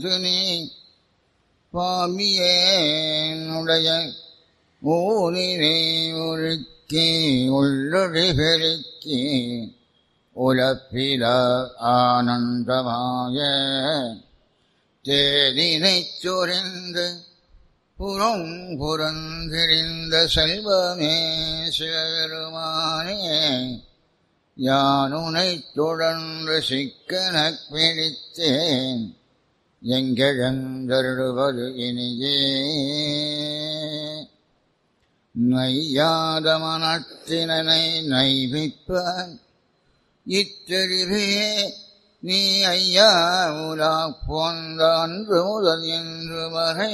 வந்து நீ பாமியேனுடைய ஊனினை உருக்கி உள்ளொழி பெருக்கி உலப்பில ஆனந்தமாய தேனினைச் சொரிந்து புறம் புறந்திரிந்த செல்வமே சிவபெருமானே யானுனைத் தொடர்ந்து சிக்கனக் பிடித்தேன் எங்கெழுந்தருளுவது இனியே நையாத மனத்தினை நைவிப்பான் இத்தெரிவே நீ ஐயா உலா போந்த அன்று முதல் என்று வரை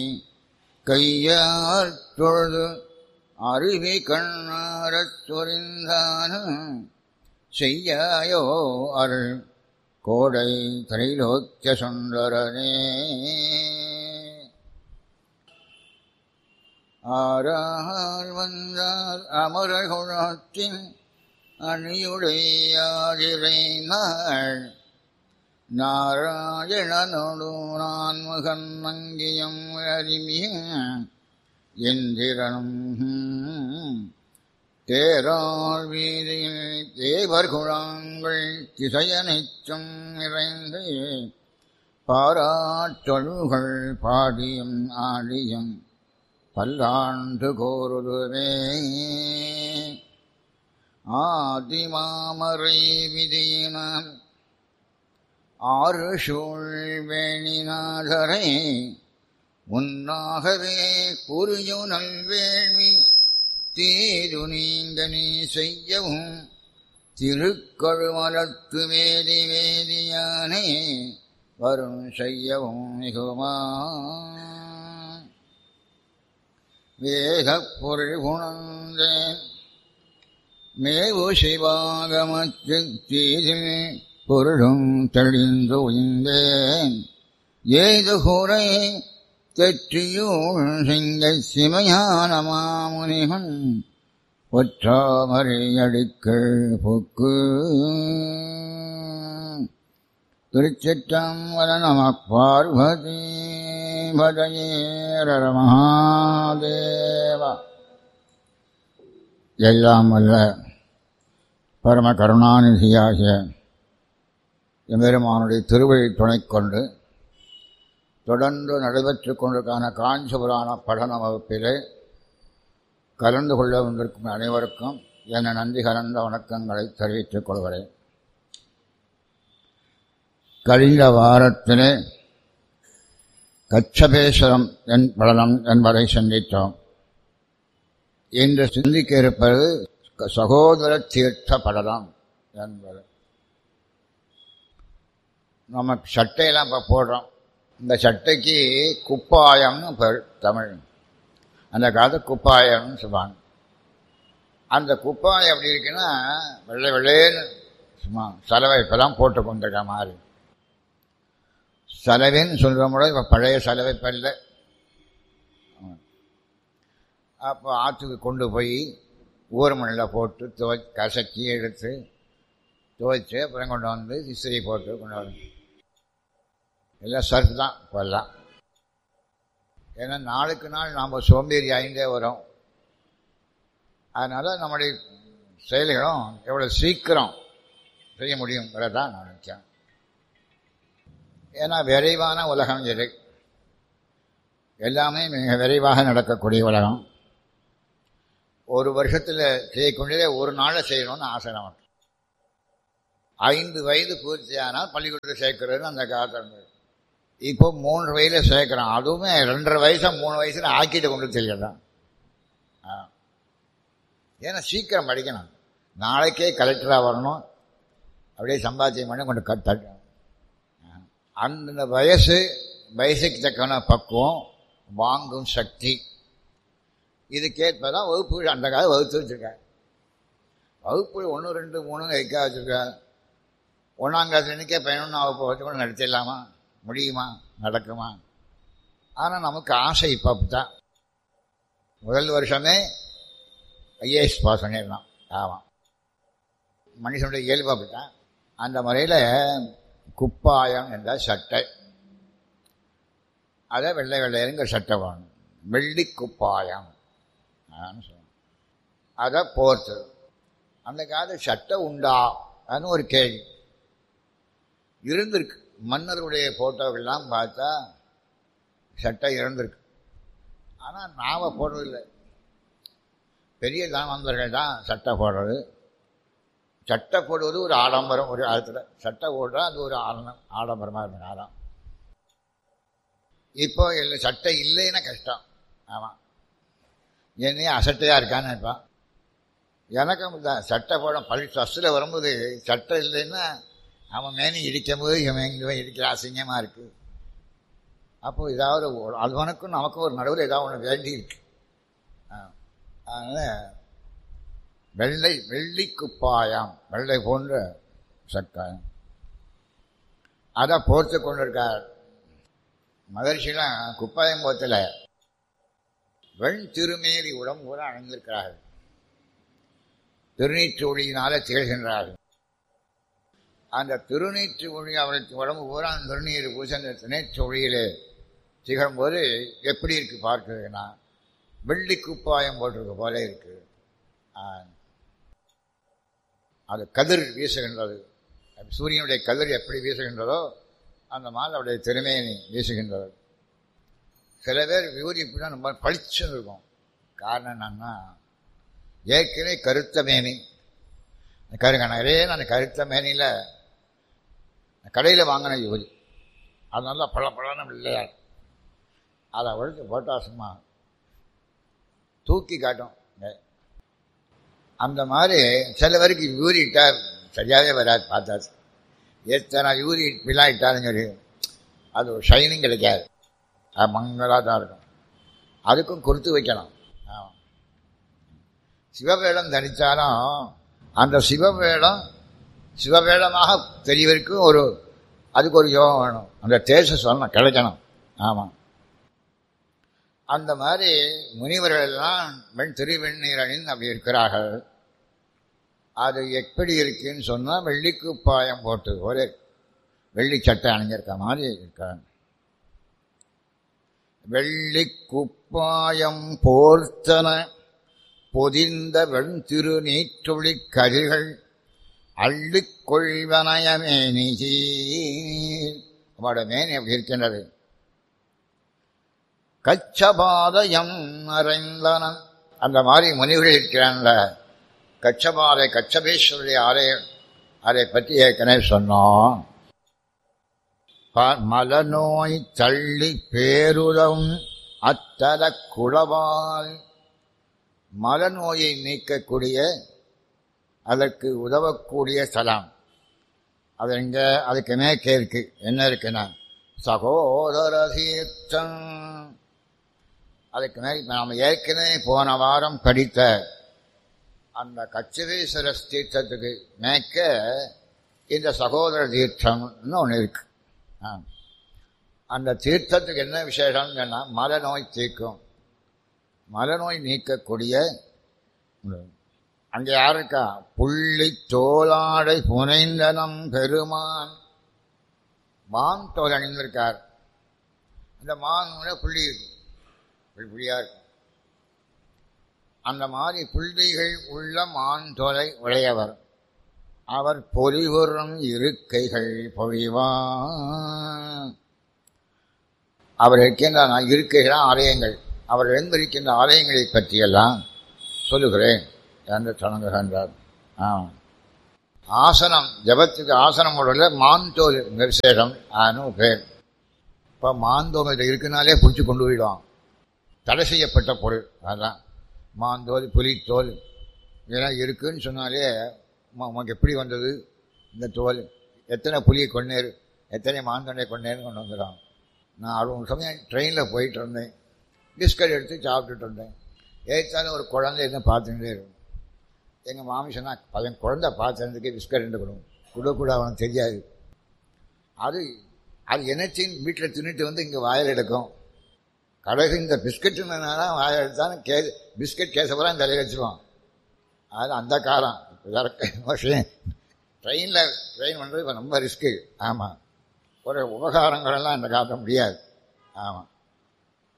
கையார் தொழுது அருவி கண்ணாரத் சொரிந்தானும் செய்யாயோ அருள் கோடை திரைலோக்கிய சுந்தரனே ஆறால் வந்தார் அமரகுணத்தின் அணியுடையாதிரை நாள் நாராயணனோடு நான் முகன் மங்கியம் அறிமிய எந்திரனும் தேராள் வீதியில் தேவர் குழாங்கள் திசையனைச்சும் நிறைந்து பாராட்டொழுகள் பாடியும் ஆடியும் பல்லாண்டு கோருதுவே ஆதிமாமரை விதியினால் ஆறு சூழ் வேணிநாதரை உன்னாகவே புரியு நல்வேள்வி தீரு நீங்க நீ செய்யவும் திருக்கழுமலத்து வேதி வேதியானே வரும் செய்யவும் மிகுமா வேதப் பொருள் குணந்தேன் மேவு சிவாகமத்து தீதில் பொருளும் தெளிந்து உய்ந்தேன் ஏது குறை தெற்றியூழ் சிங்க சிமையான மாமுனிகன் ஒற்றாமரை அடிக்கள் புக்கு திருச்சிற்றம்பல நம பார்வதி பதையேர மகாதேவா எல்லாம் வல்ல பரம கருணாநிதியாகிய எம்பெருமானுடைய திருவழி துணை கொண்டு தொடர்ந்து நடைபெற்று கொண்டிருக்கான காஞ்சிபுராண படன வகுப்பிலே கலந்து கொள்ள வந்திருக்கும் அனைவருக்கும் என நன்றி கலந்த வணக்கங்களை தெரிவித்துக் கொள்கிறேன் கழிந்த வாரத்திலே கச்சபேஸ்வரம் என் படனம் என்பதை சிந்தித்தோம் இன்று சிந்திக்க இருப்பது சகோதர தீர்த்த படலம் என்பது நம்ம சட்டையெல்லாம் இப்போ போடுறோம் இந்த சட்டைக்கு குப்பாயம்னு பேர் தமிழ் அந்த காலத்து குப்பாயம்னு சொல்லுவாங்க அந்த குப்பாயம் எப்படி இருக்குன்னா வெள்ளை வெள்ளேன்னு சும்மா சலவை இப்போதான் போட்டு கொண்டிருக்க மாதிரி சலவைன்னு சொல்கிற முறை இப்போ பழைய சலவை பல்ல அப்போ ஆற்றுக்கு கொண்டு போய் ஊரமணில் போட்டு துவை கசக்கி எடுத்து துவைச்சு அப்புறம் கொண்டு வந்து இஸ்திரி போட்டு கொண்டு வந்து எல்லாம் சர்ஃப் தான் இப்போல்லாம் ஏன்னா நாளுக்கு நாள் நாம் சோம்பேறி ஆகிட்டே வரோம் அதனால் நம்முடைய செயல்களும் எவ்வளோ சீக்கிரம் செய்ய முடியுங்கிறதான் நான் நினைக்கிறேன் ஏன்னா விரைவான உலகம் இது எல்லாமே மிக விரைவாக நடக்கக்கூடிய உலகம் ஒரு வருஷத்தில் செய்யக்கூடியதே ஒரு நாளில் செய்யணும்னு ஆசை நமக்கு ஐந்து வயது பூர்த்தி ஆனால் பள்ளிக்கூடத்தில் சேர்க்கறதுன்னு அந்த காலத்தில் இருந்தது இப்போ மூன்று வயதில் சேர்க்குறோம் அதுவுமே ரெண்டரை வயசா மூணு வயசுல ஆக்கிட்டு கொண்டு தெரியலாம் ஏன்னா சீக்கிரம் படிக்கணும் நாளைக்கே கலெக்டராக வரணும் அப்படியே சம்பாத்தியம் பண்ணி கொண்டு கட்ட அந்த வயசு வயசுக்கு தக்கன பக்குவம் வாங்கும் சக்தி இதுக்கேற்பதான் வகுப்பு அந்த காலம் வகுத்து வச்சுருக்காங்க வகுப்பு ஒன்று ரெண்டு மூணு வைக்க வச்சுருக்காங்க ஒன்றாம் கிளாஸ் இன்னைக்கே பதினொன்று வகுப்பு வச்சு கூட நடத்திடலாமா முடியுமா நடக்குமா ஆனால் நமக்கு ஆசை இப்போ அப்படித்தான் முதல் வருஷமே ஐஏஎஸ் பாஸ் பண்ணிடலாம் ஆமாம் மனுஷனுடைய இயல்பு அப்படித்தான் அந்த முறையில் குப்பாயம் என்ற சட்டை அதை வெள்ளை வெள்ளையருங்க சட்டை வேணும் வெள்ளி குப்பாயம் அதை போர்த்து அந்த காலத்து சட்டை உண்டா அதுன்னு ஒரு கேள்வி இருந்திருக்கு மன்னருடைய ஃபோட்டோக்கள்லாம் பார்த்தா சட்டை இருந்திருக்கு ஆனால் நாம் போடுறதில்லை பெரிய தாமந்தர்கள் தான் சட்டை போடுறது சட்டை போடுவது ஒரு ஆடம்பரம் ஒரு காலத்தில் சட்டை போடுறா அது ஒரு ஆடம்பரம் ஆடம்பரமாக இருந்த காலம் இப்போ இல்லை சட்டை இல்லைன்னா கஷ்டம் ஆமாம் என்னையே அசட்டையாக இருக்கான்னு நினைப்பான் எனக்கும் தான் சட்டை போட பள்ளி ஃபஸ்ட்டில் வரும்போது சட்டை இல்லைன்னா அவன் மேனி இடிக்கும் போது இவன் இவன் இடிக்கிற அசிங்கமாக இருக்குது அப்போது ஏதாவது அவனுக்கும் நமக்கும் ஒரு நடுவில் ஏதாவது ஒன்று வேண்டி இருக்கு அதனால் வெள்ளை வெள்ளி குப்பாயம் வெள்ளை போன்ற சக்காயம் அதை போர்த்து கொண்டிருக்கார் மகர்ஷிலாம் குப்பாயம் போத்தில் வெண் திருமேலி உடம்பு கூட அணிந்திருக்கிறார்கள் திருநீற்று ஒளியினால திகழ்கின்றார்கள் அந்த திருநீற்று ஒளி அவளுக்கு உடம்பு பூரா அந்த திருநீர் பூசி அந்த திருநீற்று ஒளியிலே திகழும்போது எப்படி இருக்கு பார்க்குறதுன்னா வெள்ளி குப்பாயம் போட்டிருக்க போல இருக்கு அது கதிர் வீசுகின்றது சூரியனுடைய கதிர் எப்படி வீசுகின்றதோ அந்த மாதிரி அவருடைய திறமையை வீசுகின்றது சில பேர் வியூரி இப்படின்னா நம்ம பளிச்சுன்னு இருக்கும் காரணம் என்னன்னா ஏற்கனவே கருத்த மேனி கருங்க நிறைய அந்த கருத்த மேனியில் கடையில் வாங்கின யூரி அது நல்லா பழ பழன்னு இல்லையா அதை ஒழிச்சு போட்டா சும்மா தூக்கி காட்டும் அந்த மாதிரி சில பேருக்கு யூரி இட்டால் சரியாகவே வராது பார்த்தாச்சு எத்தனை யூரி இப்படிலாம் இட்டாலும் சரி அது ஒரு ஷைனிங் கிடைக்காது அது மங்களாக தான் இருக்கும் அதுக்கும் கொடுத்து வைக்கணும் சிவவேடம் தரித்தாலும் அந்த சிவவேடம் சிவவேடமாக தெரியவருக்கும் ஒரு அதுக்கு ஒரு யோகம் வேணும் அந்த தேச சொல்லணும் கிடைக்கணும் ஆமாம் அந்த மாதிரி முனிவர்கள் எல்லாம் வெண் திருவெண்ணீர் அணிந்து அப்படி இருக்கிறார்கள் அது எப்படி இருக்குன்னு சொன்னால் வெள்ளிக்குப்பாயம் போட்டு ஒரு வெள்ளி சட்டை அணிஞ்சிருக்க மாதிரி இருக்காங்க வெள்ளி குப்பாயம் போர்த்தன பொதிந்த வெண் திரு நீற்றொளி கதிர்கள் அள்ளிக் கொள்வனயமேனி அவட மேனி அப்படி இருக்கின்றது கச்சபாதயம் அறைந்தனன் அந்த மாதிரி முனிவர்கள் இருக்கிறான்ல கச்சபாதை கச்சபேஸ்வருடைய ஆலயம் அதை பற்றி ஏற்கனவே சொன்னோம் மலநோய் தள்ளி பேருதவும் அத்தல குளவால் மலநோயை நீக்கக்கூடிய அதற்கு உதவக்கூடிய ஸ்தலம் அது எங்க அதுக்கு மேற்கே இருக்கு என்ன இருக்குன்னா சகோதர தீர்த்தம் அதுக்கு மேல் நாம் ஏற்கனவே போன வாரம் படித்த அந்த கச்சதீஸ்வர தீர்த்தத்துக்கு மேற்க இந்த சகோதர தீர்த்தம்னு ஒன்று இருக்கு அந்த தீர்த்தத்துக்கு என்ன விசேஷம்னு சொன்னால் மலநோய் தீர்க்கும் மலநோய் நீக்கக்கூடிய அங்கே யார் இருக்கா புள்ளி தோளாடை புனைந்தனம் பெருமான் மான் தோல் அணிந்திருக்கார் அந்த மான் புள்ளி இருக்கு புள்ளியா இருக்கும் அந்த மாதிரி புள்ளிகள் உள்ள மான் தோலை உடையவர் அவர் பொலிவுறும் இருக்கைகள் பொழிவான் அவர் இருக்கின்ற இருக்கைகள் ஆலயங்கள் அவர் எழுந்திருக்கின்ற ஆலயங்களை பற்றியெல்லாம் சொல்லுகிறேன் என்று தொடங்குகின்றார் ஆ ஆசனம் ஜபத்துக்கு ஆசனம் உள்ள மாந்தோல் விசேஷம் ஆனு பேர் இப்போ மாந்தோல் இதில் இருக்குனாலே பிடிச்சி கொண்டு போயிடுவான் தடை செய்யப்பட்ட பொருள் அதுதான் மாந்தோல் புலித்தோல் இதெல்லாம் இருக்குன்னு சொன்னாலே உனக்கு எப்படி வந்தது இந்த தோல் எத்தனை புலியை கொண்டேரு எத்தனை மாந்தோனை கொண்டேன்னு கொண்டு வந்துடும் நான் அறுபது சமயம் ட்ரெயினில் போயிட்டு இருந்தேன் பிஸ்கட் எடுத்து சாப்பிட்டுட்டு இருந்தேன் ஏற்றாலும் ஒரு குழந்தை என்ன பார்த்துட்டே இருக்கும் எங்கள் மாமி சொன்னால் பையன் குழந்தை பார்த்ததுக்கே பிஸ்கட் ரெண்டு கொடுக்கும் கொடுக்கூட அவனுக்கு தெரியாது அது அது என்னச்சின் வீட்டில் தின்னுட்டு வந்து இங்கே வாயில் எடுக்கும் கடைசி இந்த பிஸ்கட்டுனால வாயில் எடுத்தாலும் கே பிஸ்கட் கேசப்பெல்லாம் தலையில் வச்சுருவான் அது அந்த காலம் ட்ரெயினில் ட்ரெயின் பண்ணுறது இப்போ ரொம்ப ரிஸ்க்கு ஆமாம் ஒரு உபகாரங்களெல்லாம் இந்த காட்ட முடியாது ஆமாம்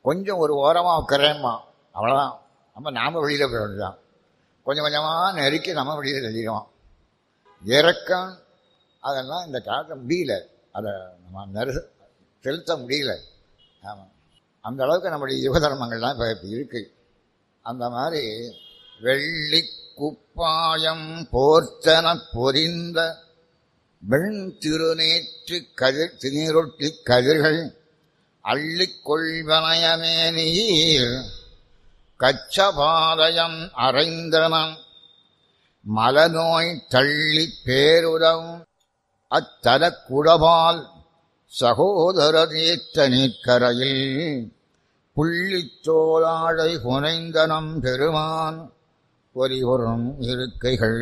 கொஞ்சம் ஒரு ஓரமாக உட்கறேம்மா அவ்வளோதான் நம்ம நாம வெளியில் போய் வேண்டியதான் கொஞ்சம் கொஞ்சமாக நெருக்கி நம்ம வெளியில் தெரியும் இறக்கம் அதெல்லாம் இந்த காலத்தில் முடியல அதை நம்ம நெரு செலுத்த முடியல ஆமாம் அந்த அளவுக்கு நம்முடைய யுக தர்மங்கள்லாம் இப்போ இப்போ இருக்குது அந்த மாதிரி வெள்ளி குப்பாயம் போர்த்தன பொரிந்த வெண் திருநேற்று கதிர் திருநீரொட்டி கதிர்கள் அள்ளிக் கொள்வனயமே நீர் கச்சபாலயம் அறைந்தனம் மலநோய் தள்ளி பேருதவும் அத்தல குடபால் சகோதர தீர்த்த நீர்க்கரையில் புள்ளித்தோளாழை புனைந்தனம் பெருமான் பொறிவரும் இருக்கைகள்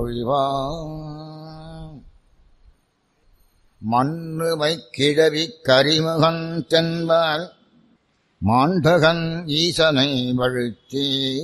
ஒழிவான் மண்ணுமை கிழவி கரிமுகன் தென்பால் மாண்டகன் ஈசனை வழுத்தி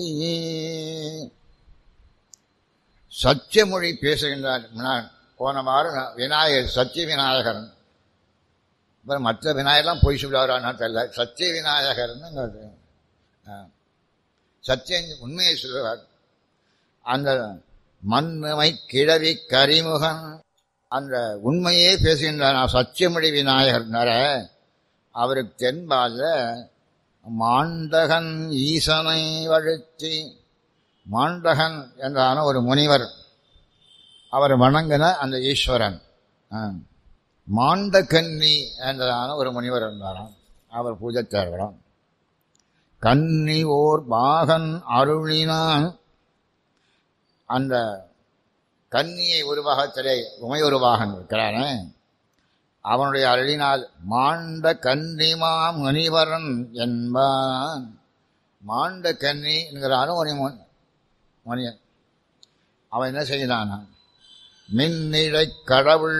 சத்தியமொழி பேசுகின்றார் நான் போன வாரம் நான் விநாயகர் சத்திய விநாயகர் அப்புறம் மற்ற விநாயகர்லாம் பொய் சொல்லுவாரான்னா தெரியல சத்திய விநாயகர்னு சத்தியம் உண்மையை சொல்லுவார் அந்த மண்ணுமை கிழவி கரிமுகன் அந்த உண்மையே பேசுகின்றார் சத்தியமொழி விநாயகர்னார அவருக்கு தென்பால மாண்டகன் ஈசனை வழுத்தி மாண்டகன் என்றான ஒரு முனிவர் அவர் வணங்கின அந்த ஈஸ்வரன் மாண்டகன்னி என்றதான ஒரு முனிவர் இருந்தாராம் அவர் பூஜைத்தார்களாம் கன்னி ஓர் பாகன் அருளினான் அந்த கன்னியை உருவாகத்திலே உமை உருவாகன் இருக்கிறானே அவனுடைய அருளினால் மாண்ட கன்னிமா முனிவரன் என்பான் மாண்ட கன்னி என்கிறான ஒரு மனிதன் அவன் என்ன செய்கிறானா மின்னிழை கடவுள்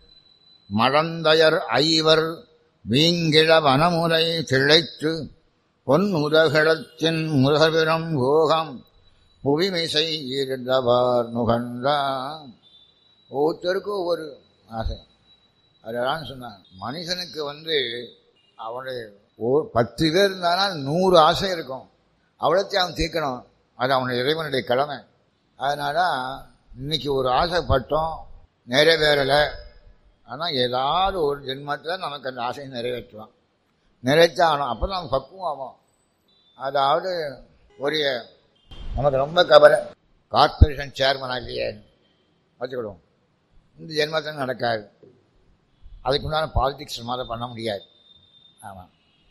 மழந்தையர் ஐவர் வீங்கிழ வனமுறை திளைத்து பொன் உதகழத்தின் முருகபிரம் போகம் புவிமிசை இருந்தவர் நுகர்ந்தான் ஒவ்வொருத்தருக்கும் ஒவ்வொரு ஆசை அதெல்லாம் சொன்னான் மனுஷனுக்கு வந்து அவனுடைய ஒரு பத்து பேர் இருந்தானா நூறு ஆசை இருக்கும் அவ்வளோத்தையும் அவன் தீர்க்கணும் அது அவனுடைய இறைவனுடைய கடமை அதனால இன்னைக்கு ஒரு ஆசைப்பட்டோம் நிறைவேறலை ஆனால் ஏதாவது ஒரு ஜென்மத்தில் நமக்கு அந்த ஆசையை நிறைவேற்றுவான் நிறைவேற்றாகணும் அப்போ நம்ம பக்குவம் ஆகும் அதாவது ஒரு நமக்கு ரொம்ப கவலை கார்பரேஷன் சேர்மனாக இல்லையே வச்சுக்கிடுவோம் இந்த ஜென்மத்தில் நடக்காது அதுக்குண்டான பாலிடிக்ஸ் மாதிரி பண்ண முடியாது ஆமாம்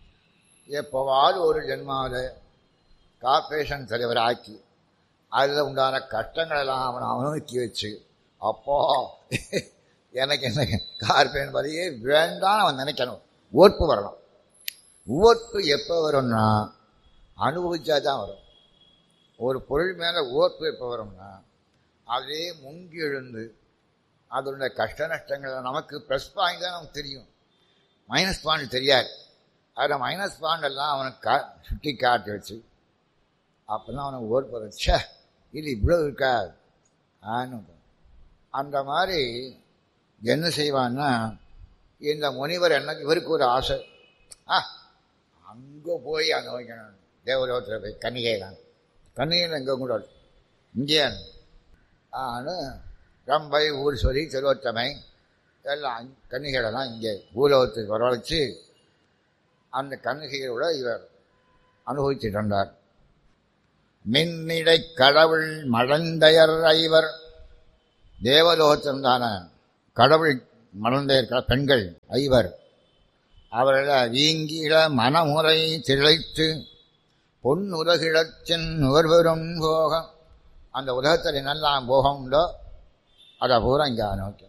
எப்போவாவது ஒரு ஜென்மாவில் கார்பரேஷன் தலைவர் ஆக்கி அதில் உண்டான கஷ்டங்களெல்லாம் அவனை அனுபவிக்க வச்சு அப்போ எனக்கு என்ன கார்பரேஷன் பதவியே வேண்டாம் அவன் நினைக்கணும் ஓர்ப்பு வரணும் ஓர்ப்பு எப்போ வரும்னா அனுபவிச்சா தான் வரும் ஒரு பொருள் மேலே ஓர்ப்பு எப்போ வரும்னா அதே முங்கி எழுந்து அதனுடைய கஷ்ட நஷ்டங்கள் நமக்கு ப்ளஸ் பாயிண்ட் தான் நமக்கு தெரியும் மைனஸ் பாயிண்ட் தெரியாது அதில் மைனஸ் பாயிண்ட் எல்லாம் அவனுக்கு கா சுட்டி காட்டி வச்சு அப்போ தான் அவனுக்கு ஓர்ப்பு வரும் ச்சே இது இவ்வளோ இருக்கா ஆன்னு அந்த மாதிரி என்ன செய்வான்னா இந்த முனிவர் என்ன இவருக்கு ஒரு ஆசை ஆ அங்கே போய் அங்கே வைக்கணும் தேவலோகத்தில் போய் கன்னிகைலாம் கன்னிகையில் எங்கே கூட இங்கே ஆனால் ரம்பை ஊர் சொல்லி திருவத்தமை எல்லாம் கன்னிகைகளெல்லாம் இங்கே பூலோகத்துக்கு வரவழைச்சு அந்த கன்னிகைகளோட இவர் அனுபவிச்சுட்டு வந்தார் மின்னிடை கடவுள் மழந்தையர் ஐவர் தேவலோகத்திற்கான கடவுள் மலர்ந்திருக்கிற பெண்கள் ஐவர் அவர்கள் வீங்கிட மனமுறை திளைத்து பொன் உலகிழத்தின் நுகர்வரும் போகம் அந்த உலகத்தில் என்னெல்லாம் போகம் உண்டோ அதை பூரா இங்கே நோக்கி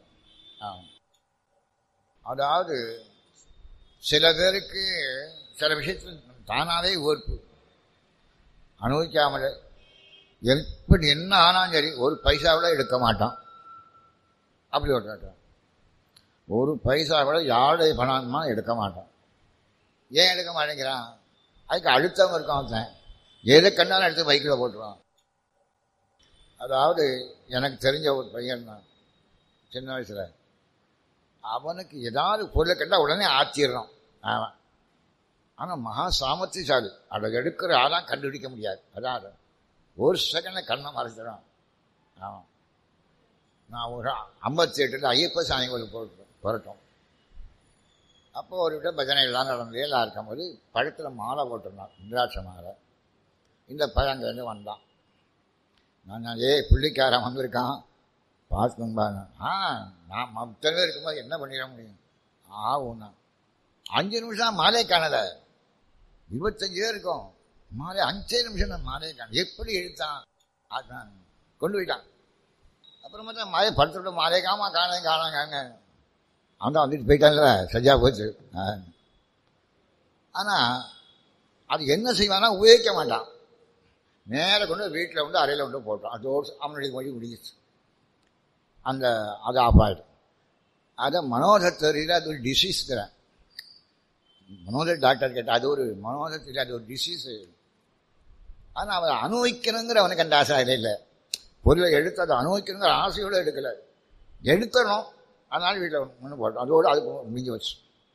அதாவது சில பேருக்கு சில விஷயத்தில் தானாகவே ஓர்ப்பு அனுபவிக்காமல் எப்படி என்ன ஆனாலும் சரி ஒரு பைசாவில் எடுக்க மாட்டான் அப்படி ஒரு ஒரு பைசா கூட யாருடைய பணமா எடுக்க மாட்டான் ஏன் எடுக்க மாட்டேங்கிறான் அதுக்கு அழுத்தம் இருக்கான் ஒருத்தன் எதை கண்டாலும் எடுத்து பைக்கில் போட்டுருவான் அதாவது எனக்கு தெரிஞ்ச ஒரு பையன் தான் சின்ன வயசில் அவனுக்கு ஏதாவது பொருளை கண்டால் உடனே ஆத்திடுறான் அவன் ஆனால் மகா சாமர்த்தியசாலி அதை எடுக்கிற ஆளாம் கண்டுபிடிக்க முடியாது அதான் அது ஒரு செகண்டில் கண்ணை மறைச்சிடும் ஆமாம் நான் ஒரு ஐம்பத்தி எட்டில் ஐயப்ப சாமி கோயில் போட்டோம் புரட்டோம் அப்போ ஒரு விட பஜனை எல்லாம் நடந்து எல்லாம் இருக்கும்போது பழத்தில் மாலை போட்டிருந்தான் இந்திராட்ச மாலை இந்த பழங்கன்னு வந்தான் நான் ஏ புள்ளிக்காரன் வந்திருக்கான் பார்த்துப்பாங்க ஆ நான் மற்ற பேர் இருக்கும்போது என்ன பண்ணிட முடியும் ஆகும்னா அஞ்சு நிமிஷம் மாலை காணலை இருபத்தஞ்சு பேர் இருக்கும் மாலை அஞ்சே நிமிஷம் தான் மாலையை காண எப்படி எழுத்தான் அதான் கொண்டு போயிட்டான் அப்புறமா தான் மாலை படுத்துட்டு மாலை காமா காண காணாங்க அவன் தான் வந்துட்டு போயிட்டான்ல சரியா போச்சு ஆனால் அது என்ன செய்வானா உபயோகிக்க மாட்டான் நேர கொண்டு வீட்டில் வந்து அறையில் கொண்டு போட்டான் அதோடு அவனுடைய மொழி முடிஞ்சிச்சு அந்த அது ஆஃப் ஆகிடும் அதை மனோதத்தறியில் அது ஒரு டிசீஸ்ங்கிறேன் மனோதர் டாக்டர் கேட்டால் அது ஒரு மனோதத்தில் அது ஒரு டிசீஸு ஆனால் அவன் அனுபவிக்கணுங்கிற அவனுக்கு அந்த ஆசை இல்லை இல்லை பொருளை எடுத்து அதை அனுபவிக்கணுங்கிற ஆசையோடு எடுக்கலை எடுத்தணும் அதனால வீட்டில் ஒன்று போட்டோம் அதோடு அது முடிஞ்சு வச்சு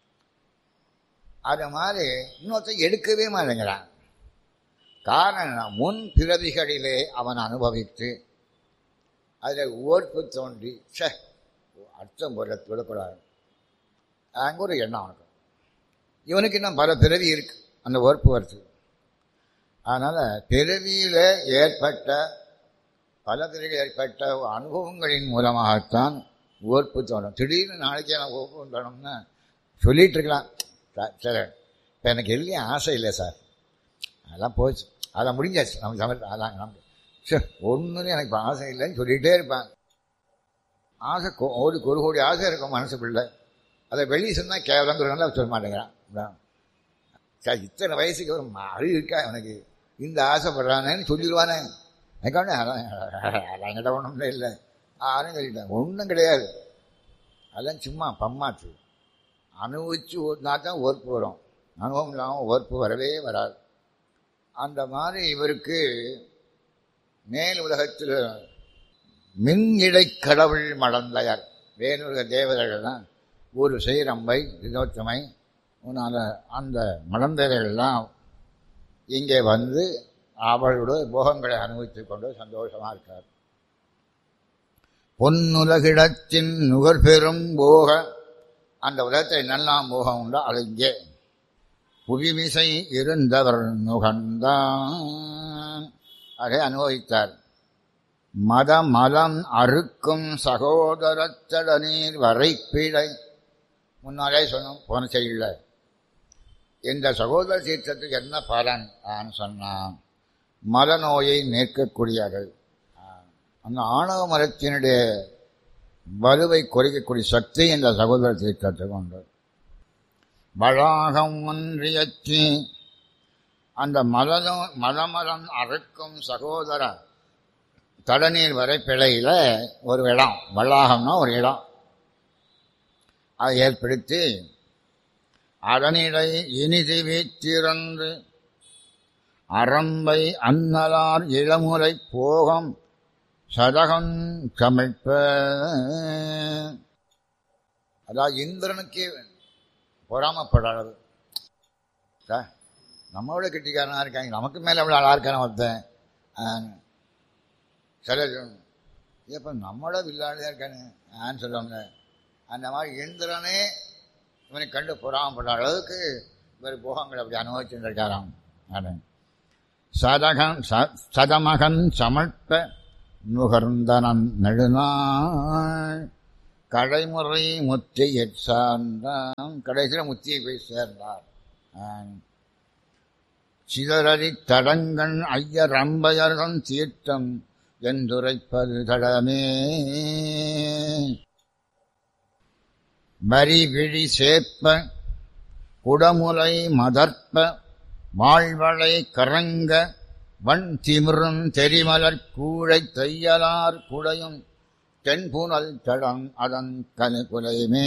அது மாதிரி இன்னொருத்தர் எடுக்கவே மாட்டேங்கிறான் காரணம் முன் பிறவிகளிலே அவன் அனுபவித்து அதில் ஓர்ப்பு தோன்றி சே அர்த்தம் போல விடக்கூடாது அங்கே ஒரு எண்ணம் அவனுக்கு இவனுக்கு இன்னும் பல பிறவி இருக்கு அந்த ஓர்ப்பு வருது அதனால் பிறவியில் ஏற்பட்ட பல பிறவியில் ஏற்பட்ட அனுபவங்களின் மூலமாகத்தான் ஓர்ப்பு தோணும் திடீர்னு நாளைக்கு எனக்கு ஓர்ப்பு தோணும்னு சொல்லிட்டு இருக்கலாம் சரி இப்போ எனக்கு எல்லையும் ஆசை இல்லை சார் அதெல்லாம் போச்சு அதெல்லாம் முடிஞ்சாச்சு நம்ம சமையல் அதான் நம்ம சரி ஒன்றும் எனக்கு இப்போ ஆசை இல்லைன்னு சொல்லிகிட்டே இருப்பேன் ஆசை ஒரு ஒரு கோடி ஆசை இருக்கும் மனசுக்குள்ள அதை வெளியே சொன்னால் கேவலங்கிறனால சொல்ல மாட்டேங்கிறான் சார் இத்தனை வயசுக்கு ஒரு அழு இருக்கா எனக்கு இந்த ஆசைப்படுறானேன்னு சொல்லிடுவானே எனக்கு அதெல்லாம் கிட்ட ஒன்றும் இல்லை ஆரும் சொல்லிட்டேன் ஒன்றும் கிடையாது அதெல்லாம் சும்மா பம்மாச்சு அனுபவிச்சு ஓட்டினா தான் ஓர்ப்பு வரும் அனுபவம் இல்லாமல் ஓர்ப்பு வரவே வராது அந்த மாதிரி இவருக்கு மேல் உலகத்தில் மின் இடை கடவுள் மடந்தையர் வேலுலக தேவதைகள் தான் ஒரு செய்ரம்பை வினோத்தமை அந்த மடந்தையர்கள்லாம் இங்கே வந்து அவர்களுடைய போகங்களை அனுபவித்துக் கொண்டு சந்தோஷமாக இருக்கார் பொன்னுலகிடத்தின் நுகர்பெறும் போக அந்த உலகத்தை நல்லா போகம் உண்டோ அது இங்கே புவிமிசை இருந்தவர் நுகர்ந்தான் அதை அனுபவித்தார் மத மலம் அறுக்கும் சகோதரத்தட நீர் வரைப்பிழை முன்னாலே சொன்னோம் போன செய்யல இந்த சகோதர தீர்த்தத்துக்கு என்ன பலன் ஆன்னு சொன்னான் மலநோயை நீக்கக்கூடியது அந்த ஆணவ மரத்தினுடைய வலுவை குறைக்கக்கூடிய சக்தி இந்த சகோதர தீர்த்தத்துக்கு உண்டு வளாகம் ஒன்றியற்றி அந்த மலனோ மலமரம் அறுக்கும் சகோதர தடநீர் வரைப்பிழையில் ஒரு இடம் வளாகம்னா ஒரு இடம் அதை ஏற்படுத்தி அதனிடை இனிதி வீற்றிறந்து அரம்பை அன்னலார் இளமுறை போகம் சதகம் சமைப்ப அதாவது இந்திரனுக்கே பொறாமப்படாது நம்மளோட கெட்டிக்காரனாக இருக்காங்க நமக்கு மேலே எவ்வளோ அழகாக இருக்கான ஒருத்தன் சில இப்போ நம்மளோட வில்லாடியாக இருக்கானு ஆன்னு சொல்லுவாங்க அந்த மாதிரி இந்திரனே இவனை கண்டு பொறாமப்பட்ட அளவுக்கு இவர் போகங்கள் அப்படி அனுபவிச்சுட்டு இருக்காராம் சதகன் சதமகன் சமர்த்த நுகர்ந்தனன் நெடுநாள் கடைமுறை முத்தியை சார்ந்தான் கடைசியில் முத்தியை போய் சேர்ந்தார் சிதறடி தடங்கண் ஐயர் அம்பயர்தன் தீர்த்தம் என்றுரைப்பது தடமே வரி விழி சேப்ப குடமுலை மதர்ப்ப வாழ்வளை கரங்க வன் திமிரும் தெரிமலர் கூழை தையலார் குடையும் தென்புனல் தடம் அதன் கனுகுலைமே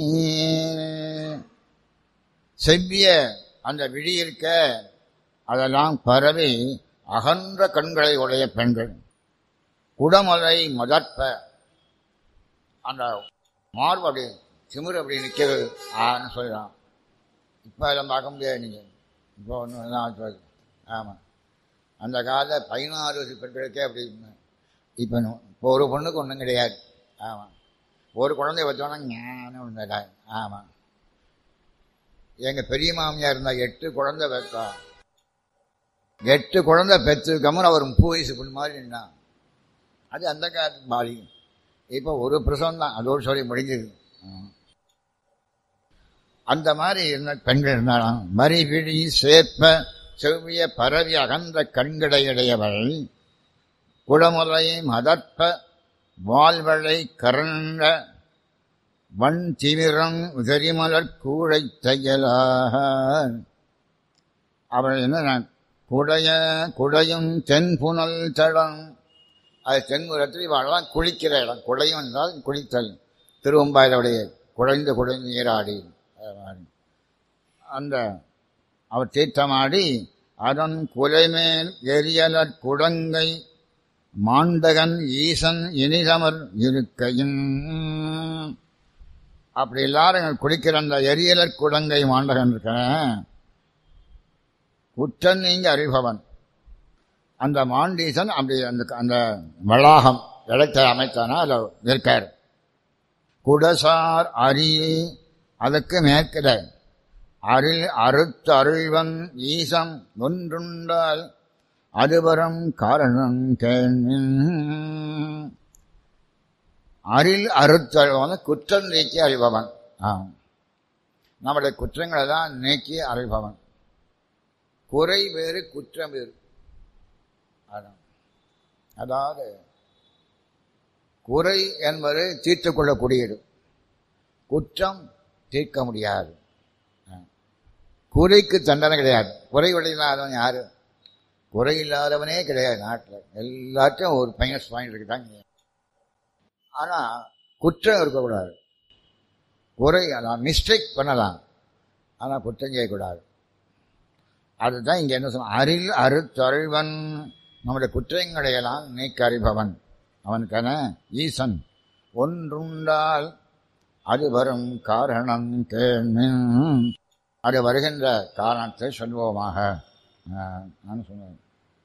செவ்விய அந்த விழி இருக்க அதெல்லாம் பரவி அகன்ற கண்களை உடைய பெண்கள் குடமலை மதற்ப அந்த மார்பு அப்படி திமிர் அப்படி நிற்கிறது ஆன்னு சொல்கிறான் இப்போ அதெல்லாம் பார்க்க முடியாது நீங்கள் இப்போ ஒன்று ஆமாம் அந்த காலத்தில் பதினாறு வயசு பெண்களுக்கே அப்படி இப்போ இப்போ ஒரு பொண்ணுக்கு ஒன்றும் கிடையாது ஆமாம் ஒரு குழந்தைய வச்சோன்னா ஞானம் ஒன்று ஆமாம் எங்கள் பெரிய மாமியார் இருந்தால் எட்டு குழந்தை பெற்றா எட்டு குழந்தை பெற்றுக்கமும் அவர் முப்பது வயசு பொண்ணு மாதிரி நின்னான் அது அந்த காலத்து பாதி இப்போ ஒரு பிரசவம் தான் அதோடு சொல்லி முடிஞ்சது அந்த மாதிரி இருந்த பெண்கள் இருந்தாலும் மறி விழி சேர்ப்ப செவ்விய பரவி அகன்ற கண்கடையுடையவள் குடமுறை மதற்ப வாழ்வளை கரண்ட வன் திமிரம் உதரிமலர் கூடை தையலாக அவள் என்ன குடைய குடையும் தென்புனல் தடம் அது தென்முறத்தில் இவாளெல்லாம் குளிக்கிற இடம் குடையும் என்றால் குளித்தல் திருவம்பாயிலுடைய குழைந்து குழைந்து நீராடி அந்த அவர் தீர்த்தமாடி அதன் குலைமேல் எரியலற் குடங்கை மாண்டகன் ஈசன் இனிதமர் இருக்கையும் அப்படி எல்லாரும் குடிக்கிற அந்த எரியலற் குடங்கை மாண்டகன் இருக்க குற்றம் நீங்க அறிபவன் அந்த மாண்டீசன் அப்படி அந்த அந்த வளாகம் இடத்தை அமைத்தானா அதில் இருக்கார் குடசார் அரி அதுக்கு மேற்கிட அருள் அறுத்து அருள்வன் ஈசம் ஒன்றுண்டால் அதுவரம் காரணம் கேள்வின் அரில் அறுத்தழுவன் குற்றம் நீக்கி அறிபவன் ஆம் நம்முடைய குற்றங்களை தான் நீக்கி அறிபவன் குறை வேறு குற்றம் வேறு அதான் அதாவது குறை என்பது தீர்த்து கொள்ளக்கூடியது குற்றம் தீர்க்க முடியாது குறைக்கு தண்டனை கிடையாது குறை இல்லாதவன் யாரு குறை இல்லாதவனே கிடையாது நாட்டில் எல்லாத்தையும் ஒரு மைனஸ் பாயிண்ட் இருக்குதாங்க ஆனால் குற்றம் இருக்கக்கூடாது குறை அதான் மிஸ்டேக் பண்ணலாம் ஆனால் குற்றம் செய்யக்கூடாது அதுதான் இங்கே என்ன சொன்ன அரில் அறுத்தருள்வன் நம்முடைய குற்றங்களையெல்லாம் நீக்க அறிபவன் அவனுக்கான ஈசன் ஒன்றுண்டால் அது வரும் காரணம் கேள்வின் அது வருகின்ற காரணத்தை சொல்வோமாக நான் சொன்னேன்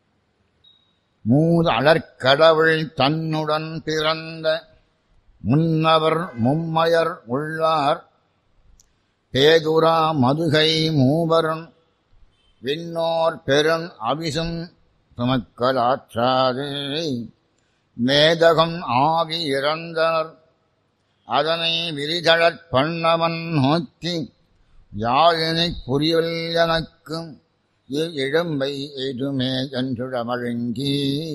மூது அலர்கடவுள் தன்னுடன் பிறந்த முன்னவர் மும்மையர் உள்ளார் பேதுரா மதுகை மூவரும் விண்ணோர் பெரும் அவிசும் சுமக்கலாற்றாதே மேதகம் ஆவி இறந்தனர் அதனை விரிதழற் பண்ணவன் நோக்கி யாழினை புரியல் எனக்கும் இழம்பை எதுமே என்றுடமழுங்கி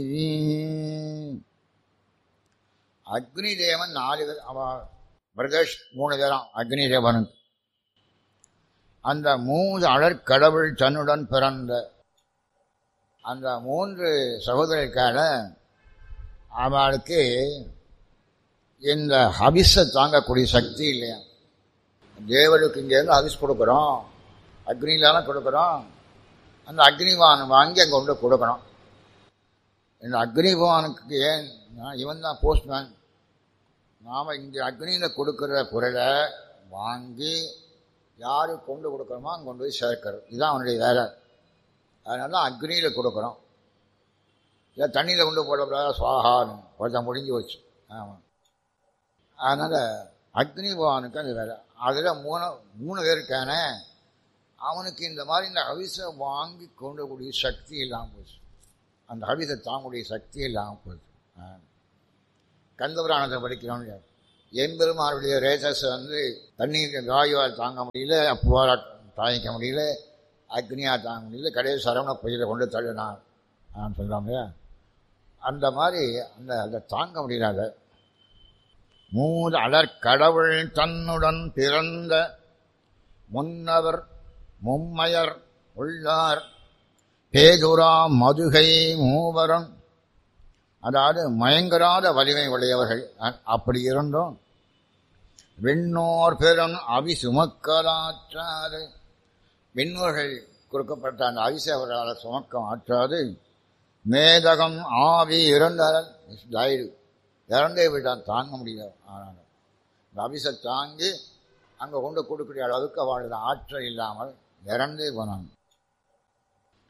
அக்னி தேவன் நாலு பேர் அவ பிரதேஷ் மூணு பேராம் அக்னி தேவனுக்கு அந்த மூன்று அழற்கடவுள் தன்னுடன் பிறந்த அந்த மூன்று சகோதரருக்கான அவளுக்கு இந்த ஹபிஸை தாங்கக்கூடிய சக்தி இல்லையா தேவனுக்கு இங்கேருந்து ஹபிஸ் கொடுக்குறோம் அக்னிலாம் கொடுக்குறோம் அந்த அக்னிவான் வாங்கி அங்கே கொண்டு கொடுக்கணும் இந்த அக்னிவானுக்கு ஏன் இவன் தான் போஸ்ட்மேன் நாம் இங்கே அக்னியில் கொடுக்குற பொருளை வாங்கி யாருக்கு கொண்டு கொடுக்குறோமோ அங்கே கொண்டு போய் சேர்க்கறது இதுதான் அவனுடைய வேலை அதனால தான் அக்னியில் கொடுக்குறோம் இல்லை தண்ணியில் கொண்டு போடக்கூடாது சுவாகான்னு ஒருத்தன் முடிஞ்சு வச்சு ஆமாம் அதனால் அக்னிபவானுக்கு அந்த வேலை அதில் மூணு மூணு பேருக்கான அவனுக்கு இந்த மாதிரி இந்த ஹவிஸை வாங்கி கொண்டக்கூடிய சக்தி இல்லாமல் போச்சு அந்த ஹவிஸை தாங்கக்கூடிய சக்தி இல்லாமல் போச்சு கந்தபுராணத்தை படிக்கிறோம் எம்பெருமானுடைய ரேசஸ் வந்து தண்ணீர் வாயுவால் தாங்க முடியல அப்புவால் தாங்கிக்க முடியல அக்னியாக தாங்க முடியல கடைசி சரவண பயிரை கொண்டு தள்ளினான் நான் சொல்கிறாங்க அந்த மாதிரி அந்த அதை தாங்க முடியல மூது அலர்கடவுள் தன்னுடன் பிறந்த முன்னவர் மும்மையர் உள்ளார் பேதுரா மதுகை மூவரும் அதாவது மயங்கராத வலிமை உடையவர்கள் அப்படி இருந்தும் விண்ணோர் பெரும் அவி சுமக்கலாற்றாது விண்ணோர்கள் கொடுக்கப்பட்ட அந்த அவிசை அவர்களால் சுமக்க மாற்றாது மேதகம் ஆவி இறந்தால் டைடு இறந்தே விட்டான் தாங்க முடியல ஆனால் இந்த அபிசை தாங்கி அங்கே கொண்டு கொடுக்கக்கூடிய அளவுக்கு அவளது ஆற்றல் இல்லாமல் இறந்தே போனாங்க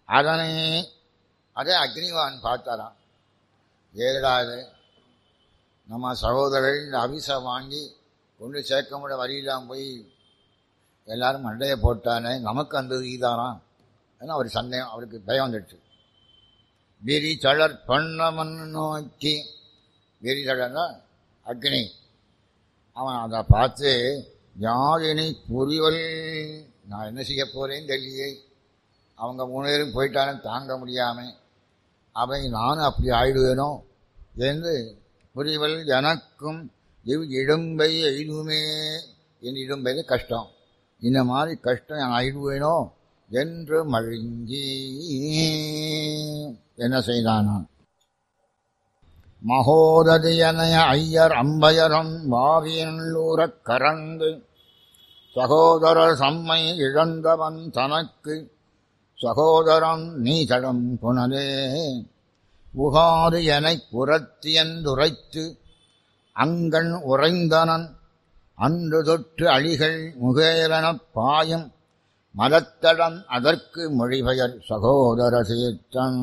அதனை அதே அக்னிவான் பார்த்தாராம் ஏடாது நம்ம சகோதரர்கள் இந்த அபிஷம் வாங்கி கொண்டு சேர்க்க முடிய வழியெல்லாம் போய் எல்லாரும் மண்டையை போட்டானே நமக்கு அந்த ஈதாராம் ஏன்னா அவர் சந்தேகம் அவருக்கு பயம் வந்துடுச்சு விரி தளர் பண்ணமன் நோக்கி விரி தளர்னா அக்னி அவன் அதை பார்த்து யாழினி புரிவல் நான் என்ன செய்ய போறேன்னு தெரியலையே அவங்க மூணு பேரும் போயிட்டாலும் தாங்க முடியாமல் அவன் நானும் அப்படி ஆயிடுவேனோ என்று புரிவல் எனக்கும் இவ் இடும்பை எய்துமே என் இடும்பைது கஷ்டம் இந்த மாதிரி கஷ்டம் ஆயிடுவேனோ என்று மழுங்கி என்ன செய்தானான் மகோததியனைய ஐயர் அம்பயரம் வாவியல்லூரக் கரந்து சகோதரர் சம்மை இழந்தவன் தனக்கு சகோதரம் நீதடம் புனலே உகாது எனக் புறத்தியந்துரைத்து அங்கண் உறைந்தனன் அன்று தொற்று அழிகள் முகேலனப் பாயும் மதத்தடம் அதற்கு மொழிபெயர் சகோதர சீர்த்தன்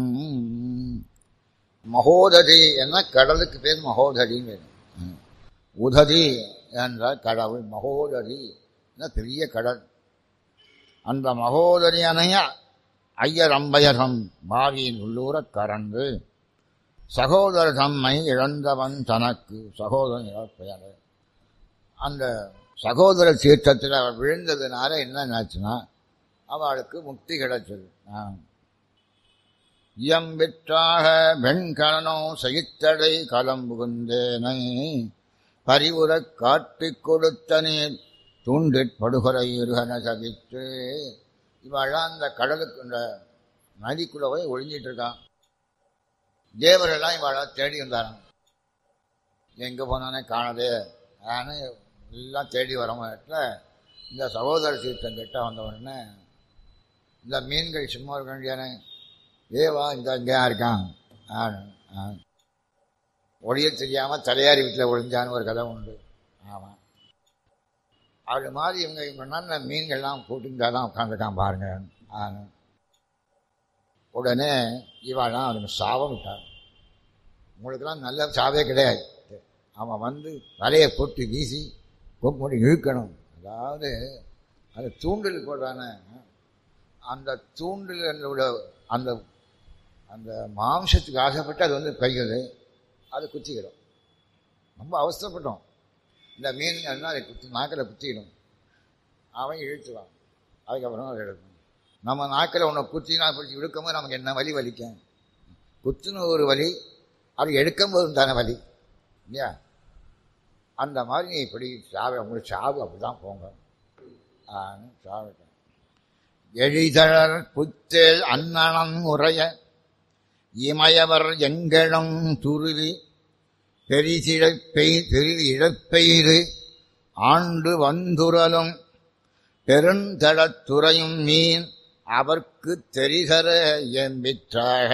மகோததி என்ன கடலுக்கு பேர் மகோதடின்னு உததி என்ற கடவுள் மகோததி பெரிய கடல் அந்த மகோதரி அணைய ஐயர் அம்பயரம் பாவியின் உள்ளூரக் கறந்து சகோதர தம்மை இழந்தவன் தனக்கு சகோதரன் இழப்பெயர் அந்த சகோதர தீர்த்தத்தில் அவள் விழுந்ததுனால என்ன ஆச்சுன்னா அவளுக்கு முக்தி கிடைச்சது இயம்பிற்றாக வெண்கலனோ சகித்தடை களம் புகுந்தேனை பரிவுறக் காட்டிக் கொடுத்த நீர் தூண்டிற் படுகொலை இருகன சகித்து இவெல்லாம் அந்த கடலுக்கு இந்த நதிக்குள்ள போய் ஒழிஞ்சிட்டு இருக்கான் தேவரெல்லாம் இவாளா தேடி வந்தாராம் எங்கே போனானே காணதே ஆனால் எல்லாம் தேடி வர மாட்டில் இந்த சகோதர சீர்த்தம் கிட்ட வந்த உடனே இந்த மீன்கள் சும்மா இருக்க வேண்டியானே ஏவா இந்த இங்கே இருக்கான் ஒழிய தெரியாமல் தலையாரி வீட்டில் ஒழிஞ்சான்னு ஒரு கதை உண்டு ஆமாம் அது மாதிரி இவங்க இவங்க நல்ல மீன்கள்லாம் போட்டுங்க தான் உட்காந்துருக்கான் பாருங்க உடனே இவாளாம் அவனுக்கு சாபம் விட்டான் உங்களுக்கெல்லாம் நல்ல சாவே கிடையாது அவன் வந்து வலையை போட்டு வீசி போட்டு இழுக்கணும் அதாவது அது தூண்டில் போடுறான அந்த தூண்டில் அந்த அந்த மாம்சத்துக்கு ஆசைப்பட்டு அது வந்து கைகிறது அது குத்திக்கிடும் ரொம்ப அவசரப்பட்டோம் இந்த மீன் அதை குத்தி நாக்கில் குத்திக்கிடும் அவன் இழுத்துவான் அதுக்கப்புறம் அதை எடுக்கணும் நம்ம நாக்கில் ஒன்று குத்தினா பிடிச்சி இழுக்கும்போது நமக்கு என்ன வலி வலிக்கும் குத்துன ஒரு வலி அது எடுக்கும்போது தானே வலி இல்லையா அந்த மாதிரி நீ இப்படி சாவு உங்களுக்கு சாவு அப்படி தான் போங்க சாவிட்டேன் எழிதழர் புத்தேல் அன்னணம் உரைய இமயவர் எங்களும் துருவி பெரிசிழப்பை பெரிது இழப்பெய்து ஆண்டு வந்துரலும் பெருந்தடத்துறையும் மீன் அவர்க்கு தெரிசர எம்பிற்றாக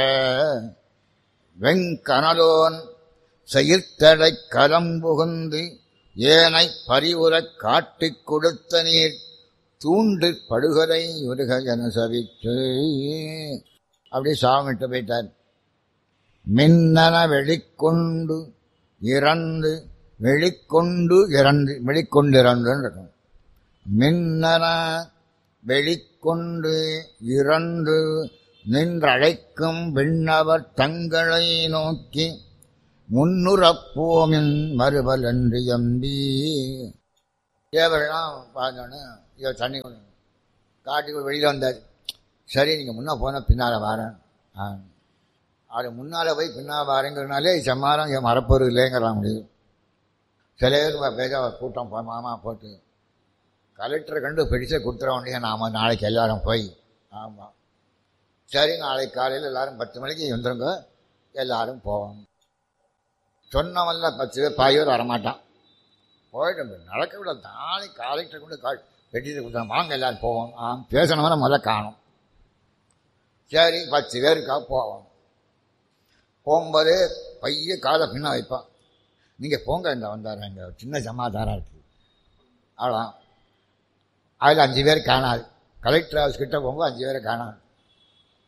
வெங்கனலோன் செயற்தடை கலம்புகுந்து ஏனை பரிவுறக் காட்டிக் கொடுத்த நீர் தூண்டு படுகரை உருக என சவித்து அப்படி சாமிட்டு போயிட்டார் மின்னன வெளிக்கொண்டு இறந்து வெளிக்கொண்டு இறந்து வெளிக்கொண்டு இறந்துன்னு இருக்கும் மின்னன வெளிக்கொண்டு இறந்து நின்றழைக்கும் விண்ணவர் தங்களை நோக்கி முன்னுறப்போமின் மறுபல் என்று எம்பி தேவரெல்லாம் பார்த்தோன்னு ஐயோ தண்ணி கொண்டு காட்டுக்கு வெளியில் வந்தார் சரி நீங்கள் முன்னே போனால் பின்னால் வரேன் ஆ அது முன்னால் போய் பின்னால் வரேங்கிறதுனாலே சம்மாரம் என் மறப்பொரு இல்லைங்கிறான் முடியும் சில பேர் பேச கூட்டம் போ மாமா போட்டு கலெக்டரை கண்டு பிடிச்ச கொடுத்துட வேண்டிய நாம் நாளைக்கு எல்லாரும் போய் ஆமாம் சரி நாளைக்கு காலையில் எல்லாரும் பத்து மணிக்கு வந்துருங்க எல்லாரும் போவோம் சொன்னவன்ல பத்து பேர் பாய் பேர் வரமாட்டான் போயிட்டு நடக்க விட நாளைக்கு கலெக்டரை கொண்டு கால் பெட்டிட்டு கொடுத்தா வாங்க எல்லாரும் போவோம் ஆ பேசணும்னா முதல்ல காணும் சரி பத்து பேருக்காக போவோம் போகும்போது பைய காலை பின்ன வைப்பான் நீங்கள் போங்க இந்த வந்தார் இங்கே சின்ன சமாதானம் இருக்குது அவ்வளோ அதில் அஞ்சு பேர் காணாது கலெக்டர் ஹவுஸ் கிட்ட போகும்போது அஞ்சு பேரை காணாது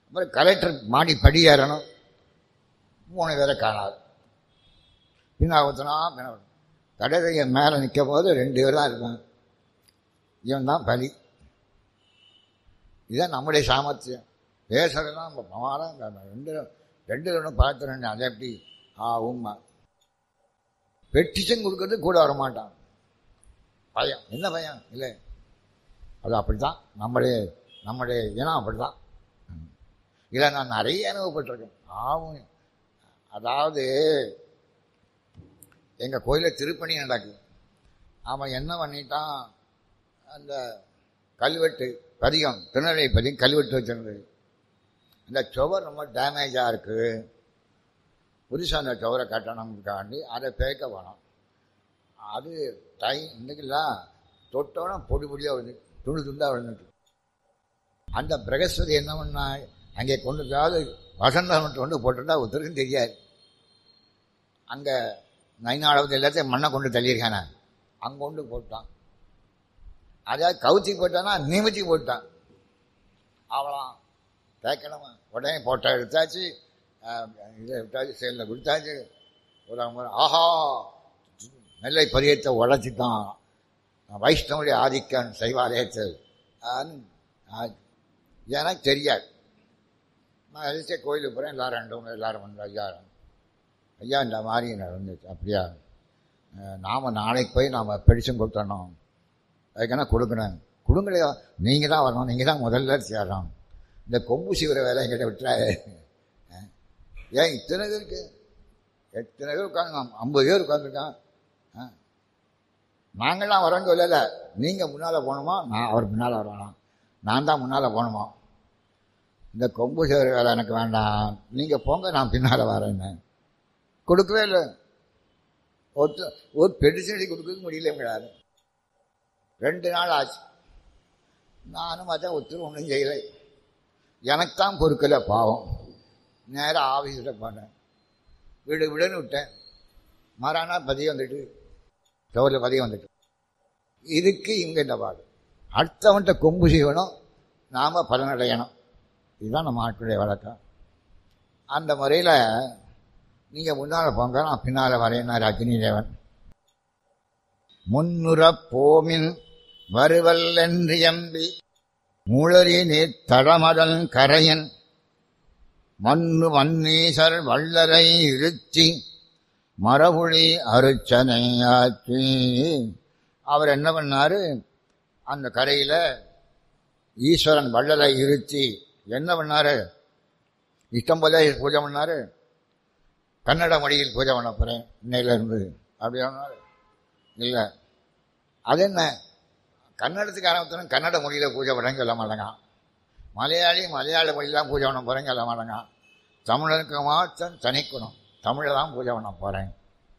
அப்புறம் கலெக்டர் மாடி படி ஏறணும் மூணு பேரை காணாது பின்னா ஊற்றினா பின்ன கடைதைய மேலே நிற்கும் போது ரெண்டு பேர் தான் இருக்காங்க இவன் தான் பலி இதுதான் நம்முடைய சாமர்த்தியம் பேசுறதுலாம் நம்ம பிரமாதம் ரெண்டு ரெண்டு ஒன்று பார்த்துறேன் அதை எப்படி ஆ உண்மை பெட்டிஷன் கொடுக்கறது கூட வர மாட்டான் பயம் என்ன பயம் இல்லை அது அப்படித்தான் நம்முடைய நம்முடைய இனம் அப்படிதான் இதை நான் நிறைய அனுபவப்பட்டிருக்கேன் ஆகும் அதாவது எங்கள் கோயிலில் திருப்பணி நடக்குது அவன் என்ன பண்ணிட்டான் அந்த கல்வெட்டு பதிகம் திருநெல்வேலி பதிகம் கல்வெட்டு வச்சிருந்தது இந்த சுவர் ரொம்ப டேமேஜாக இருக்குது புதுசாக அந்த சுவரை கட்டணும்காண்டி அதை பேக்க வேணும் அது டைம் இன்றைக்கெல்லாம் தொட்டோன்னா பொடி பொடியாக விழுந்து துண்டு துண்டாக விழுந்துட்டு அந்த பிரகஸ்பதி என்ன பண்ணா அங்கே கொண்டு அதாவது வசந்தம் கொண்டு போட்டுட்டா ஒருத்தருக்கும் தெரியாது அங்கே நைனாளவது எல்லாத்தையும் மண்ணை கொண்டு தள்ளியிருக்கானே அங்கே கொண்டு போட்டான் அதாவது கவுத்தி போட்டானா நிமித்தி போட்டான் அவளாம் கேட்கணுமா உடனே போட்டோ எடுத்தாச்சு இதை விட்டாச்சு செயலில் கொடுத்தாச்சு ஒரு முறை ஆஹா நெல்லை பரியத்தை உழைச்சிட்டான் வைஷ்ணவுடைய ஆதிக்கன் சைவாலயத்தில் எனக்கு தெரியாது நான் எதிர்த்தே கோயிலுக்கு போகிறேன் எல்லாரும் ரெண்டு எல்லாரும் வந்து ஐயா ஐயா இந்த மாதிரி நடந்துச்சு அப்படியா நாம் நாளைக்கு போய் நாம் பெடிஷன் கொடுத்தணும் அதுக்கான கொடுக்கணும் கொடுங்கலையா நீங்கள் தான் வரணும் நீங்கள் தான் முதல்ல சேரணும் இந்த கொம்பு சீவிர வேலை எங்கிட்ட விட்டுறாரு ஏன் இத்தனை பேருக்கு எத்தனை பேர் உட்காந்து ஐம்பது பேர் உட்காந்துருக்கான் நாங்கள்லாம் வரோன்னு சொல்லல நீங்கள் முன்னால் போகணுமா நான் அவர் முன்னால் வரணும் நான் தான் முன்னால் போகணுமா இந்த கொம்பு சேர வேலை எனக்கு வேண்டாம் நீங்கள் போங்க நான் பின்னால் வரேன்னு கொடுக்கவே இல்லை ஒருத்த ஒரு பெடிசடி கொடுக்க முடியல கிடையாது ரெண்டு நாள் ஆச்சு நானும் அதான் ஒத்துரு ஒன்றும் செய்யலை எனக்கு தான் பொறுக்கலை பாவம் நேராக ஆஃபீஸில் போனேன் வீடு விடுன்னு விட்டேன் மறானா பதியம் வந்துட்டு சோரில் பதியம் வந்துட்டு இதுக்கு இவங்க இந்த பாடு அடுத்தவன்கிட்ட கொம்பு செய்யணும் நாம் பலனடையணும் இதுதான் நம்ம ஆட்களுடைய வழக்கம் அந்த முறையில் நீங்கள் முன்னால் போங்க நான் பின்னால் வரேன்னார் அக்னி தேவன் முன்னுறப் போமின் வருவல்லென்று எம்பி மூளரி நீர் தடமதல் கரையன் மண்ணு மன்னீசர் வள்ளரை இழுத்தி மரபுழி அருச்சனையாற்றி அவர் என்ன பண்ணாரு அந்த கரையில் ஈஸ்வரன் வள்ளலை இருத்தி என்ன பண்ணாரு இஷ்டம் போல பூஜை பண்ணாரு கன்னட மொழியில் பூஜை பண்ண போகிறேன் இன்னையிலேருந்து அப்படி சொன்னார் இல்லை அது என்ன கன்னடத்துக்கு ஆரம்பித்தோம் கன்னட மொழியில் பூஜை பண்ணுறேன்னு சொல்ல மாட்டேங்க மலையாளி மலையாள மொழியில் தான் பூஜை பண்ண போகிறேன்னு சொல்ல மாட்டேங்க தமிழனுக்கு மாற்றம் தனிக்கணும் தமிழில் தான் பூஜை பண்ண போகிறேன்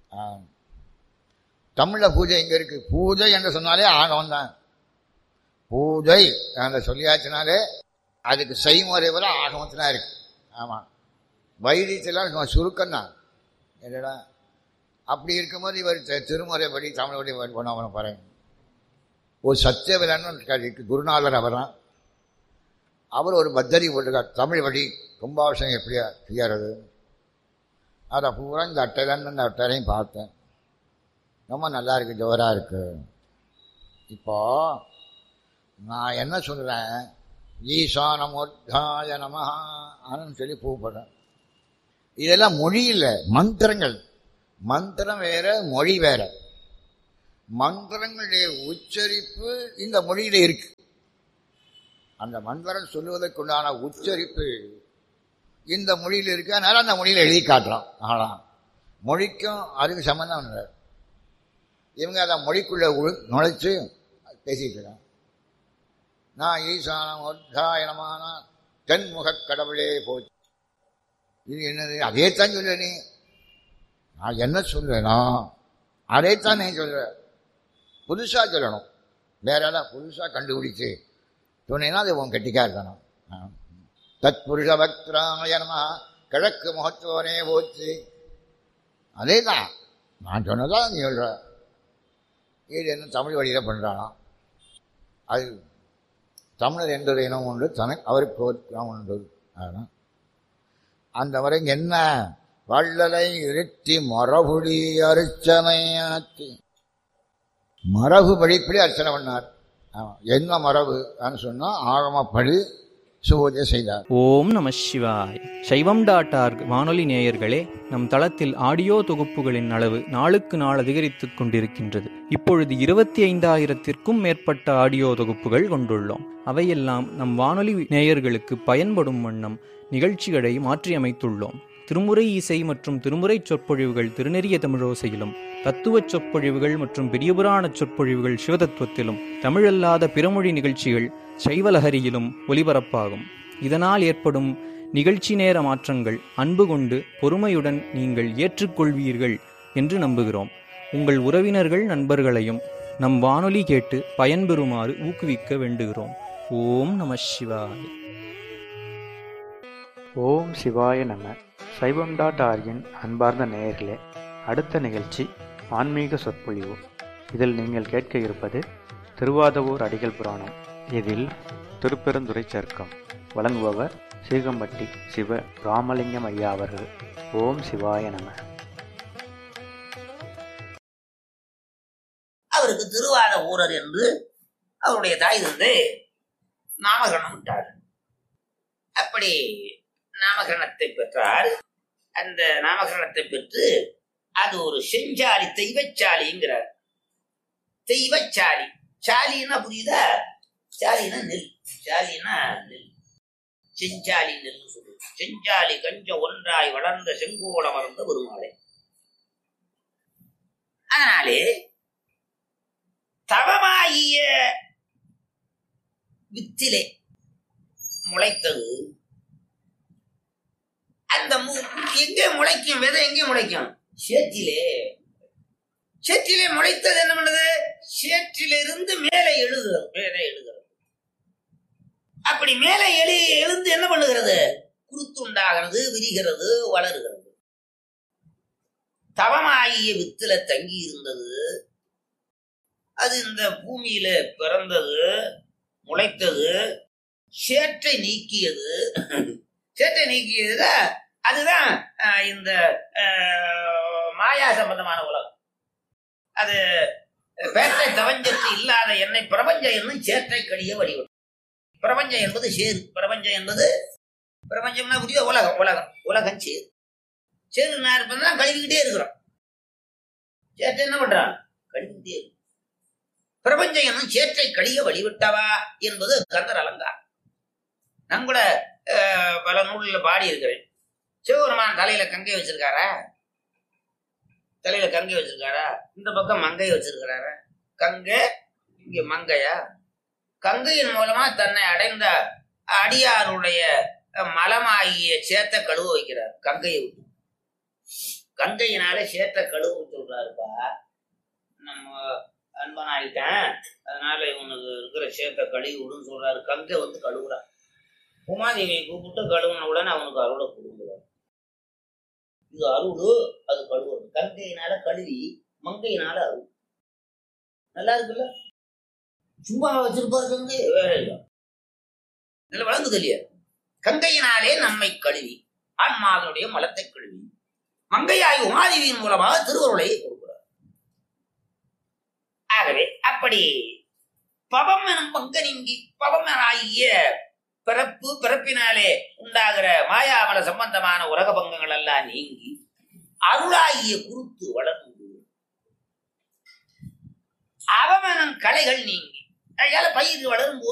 தமிழில் பூஜை எங்கே இருக்குது பூஜை என்று சொன்னாலே ஆகவம் தான் பூஜை அந்த சொல்லியாச்சுனாலே அதுக்கு செய்முறை வர ஆகமத்தில் இருக்கு ஆமாம் வைத்தியத்தில் சுருக்கம் தான் என்னடா அப்படி இருக்கும்போது இவர் திருமுறைப்படி தமிழ் வழி பண்ண பண்ண போகிறேன் ஒரு சத்தியவிலன்னு குருநாதர் அவர் தான் அவர் ஒரு பத்தரி போட்டிருக்கார் தமிழ் வழி கும்பாபிஷேகம் எப்படியா செய்யறது அதை பூரா இந்த அட்டையிலேருந்து இந்த அட்டையிலையும் பார்த்தேன் ரொம்ப நல்லா இருக்குது ஜோராக இருக்குது இப்போ நான் என்ன சொல்கிறேன் ஈசானமோத்தாய நமஹான்னு சொல்லி கூப்பிடுறேன் இதெல்லாம் மொழி இல்லை மந்திரங்கள் மந்திரம் வேற மொழி வேற மந்திரங்களுடைய உச்சரிப்பு இந்த மொழியில இருக்கு அந்த மந்திரம் சொல்லுவதற்குண்டான உச்சரிப்பு இந்த மொழியில் இருக்கு அதனால அந்த மொழியில் எழுதி காட்டுறோம் ஆனா மொழிக்கும் அதுக்கு சம்மந்தம் இல்லை இவங்க அதை மொழிக்குள்ள நுழைச்சு பேசிட்டு இருக்காங்க நான் ஈசானம் ஒத்தாயனமான தென்முகக் கடவுளே போச்சு இது என்னது அதே தான் சொல்ல நீ நான் என்ன சொல்றேனா அதைத்தான் நீ சொல்ற புதுசா சொல்லணும் வேற ஏதாவது புதுசா கண்டுபிடிச்சு சொன்னீங்கன்னா அது உன் கெட்டிக்காரத்தனம் தத் புருஷ பக்திராயனமா கிழக்கு முகத்துவனே போச்சு அதே தான் நான் சொன்னதான் நீ சொல்ற இது என்ன தமிழ் வழியில் பண்ணுறானா அது தமிழர் என்ற இனம் உண்டு தனக்கு அவருக்கு ஒரு இனம் உண்டு அதான். அந்த வரைக்கும் என்ன வள்ளலை இருட்டி மரபுடி அரிச்சமையாத்தி மரபு படிப்படி அர்ச்சனை பண்ணார் ஆமா. என்ன மரபு சொன்னா ஆகமப்படி சுபூஜை செய்தார் ஓம் நம சிவாய் சைவம் டாட் ஆர்க் வானொலி நேயர்களே நம் தளத்தில் ஆடியோ தொகுப்புகளின் அளவு நாளுக்கு நாள் அதிகரித்துக் கொண்டிருக்கின்றது இப்பொழுது இருபத்தி ஐந்தாயிரத்திற்கும் மேற்பட்ட ஆடியோ தொகுப்புகள் கொண்டுள்ளோம் அவையெல்லாம் நம் வானொலி நேயர்களுக்கு பயன்படும் வண்ணம் நிகழ்ச்சிகளை மாற்றியமைத்துள்ளோம் திருமுறை இசை மற்றும் திருமுறை சொற்பொழிவுகள் திருநெறிய தமிழோசையிலும் தத்துவச் சொற்பொழிவுகள் மற்றும் பெரியபுராண சொற்பொழிவுகள் சிவதத்துவத்திலும் தமிழல்லாத பிறமொழி நிகழ்ச்சிகள் சைவலஹரியிலும் ஒலிபரப்பாகும் இதனால் ஏற்படும் நிகழ்ச்சி நேர மாற்றங்கள் அன்பு கொண்டு பொறுமையுடன் நீங்கள் ஏற்றுக்கொள்வீர்கள் என்று நம்புகிறோம் உங்கள் உறவினர்கள் நண்பர்களையும் நம் வானொலி கேட்டு பயன்பெறுமாறு ஊக்குவிக்க வேண்டுகிறோம் ஓம் நம சிவாய் ஓம் சிவாய நம சைவம் டாட் ஆர்கின் அன்பார்ந்த நேயர்களே அடுத்த நிகழ்ச்சி ஆன்மீக சொற்பொழிவு இதில் நீங்கள் கேட்க இருப்பது திருவாதவூர் அடிகள் புராணம் இதில் திருப்பெருந்துறை சர்க்கம் வழங்குபவர் சீகம்பட்டி சிவ ராமலிங்கம் ஐயா அவர்கள் ஓம் சிவாய நம அவருக்கு திருவாத ஊரர் என்று அவருடைய தாய் வந்து நாமகரணம் விட்டார் அப்படி நாமகரணத்தை பெற்றால் அந்த நாமகரணத்தை பெற்று அது ஒரு செஞ்சாலி தெய்வச்சாலிங்கிறார் தெய்வச்சாலி சாலின்னா புரியுதா சாலினா நெல் சாலினா நெல் செஞ்சாலி நெல் சொல்லு செஞ்சாலி கஞ்ச ஒன்றாய் வளர்ந்த செங்கோட மறந்த பெருமாளை அதனாலே தவமாகிய வித்திலே முளைத்தது அந்த மு- எங்கே முளைக்கும் விதை எங்கே முளைக்கும் சேற்றிலே சேற்றிலே முளைத்தது என்ன பண்ணுது சேற்றிலிருந்து மேலே எழுகிறது மேலே எழுகிறது அப்படி மேலே எழு எழுந்து என்ன பண்ணுகிறது குருத்துண்டாகிறது விரிகிறது வளருகிறது தவமாகிய வித்துல தங்கி இருந்தது அது இந்த பூமியில பிறந்தது முளைத்தது சேற்றை நீக்கியது சேற்றை நீக்கியது அதுதான் அஹ், இந்த அஹ், மாயா சம்பந்தமான உலகம் அது பேட்டை தவஞ்சத்து இல்லாத என்னை பிரபஞ்சம் என்னும் சேற்றை கழிய வழிவிடும் பிரபஞ்சம் என்பது சேரு பிரபஞ்சம் என்பது பிரபஞ்சம்னா புரிய உலகம் உலகம் உலகம் சேரு சேரு நான் இருப்பதுனா கழுவிக்கிட்டே இருக்கிறோம் சேற்றை என்ன பண்றான் கழுவிக்கிட்டே இருக்கு பிரபஞ்சம் என்னும் சேற்றை கழிய வழிவிட்டவா என்பது கந்தர் அலங்காரம் நான் கூட அஹ், பல நூலில் பாடி இருக்கிறேன் சிவபெருமான் தலையில கங்கை வச்சிருக்காரா தலையில கங்கை வச்சிருக்காரா இந்த பக்கம் மங்கை வச்சிருக்கிறாரா கங்கை இங்க மங்கையா கங்கையின் மூலமா தன்னை அடைந்த அடியாருடைய அஹ், மலமாகிய சேத்த கழுவ வைக்கிறார் கங்கையை விட்டு கங்கையினால சேத்த கழுவ சொல்றாருப்பா நம்ம அன்பனாயிட்டேன் அதனால இவனுக்கு இருக்கிற சேத்த கழுவி விடுன்னு சொல்றாரு கங்கை வந்து கழுவுறான் உமாதேவியை கூப்பிட்டு கழுவுன உடனே அவனுக்கு அருளை கொடுக்குறார் இது அருள் அது கழுவுறது கங்கையினால கழுவி மங்கையினால அருள் நல்லா இருக்குல்ல சும்மா வச்சிருப்பாரு கங்கை வேற இல்லை இதுல வழங்குது இல்லையா கங்கையினாலே நம்மை கழுவி ஆன்மாவினுடைய மலத்தை கழுவி மங்கையாய் உமாதேவியின் மூலமாக திருவருளை கொடுக்கிறார் ஆகவே அப்படி பவம் எனும் பங்க நீங்கி பவம் ஆகிய பிறப்பு பிறப்பினாலே உண்டாகிற மாயாமல சம்பந்தமான உலக பங்கங்கள் எல்லாம் நீங்கி அருளாகிய குருத்து வளர்ந்து அவமனம் கலைகள் நீங்கி அதனால பயிர் வளரும் போது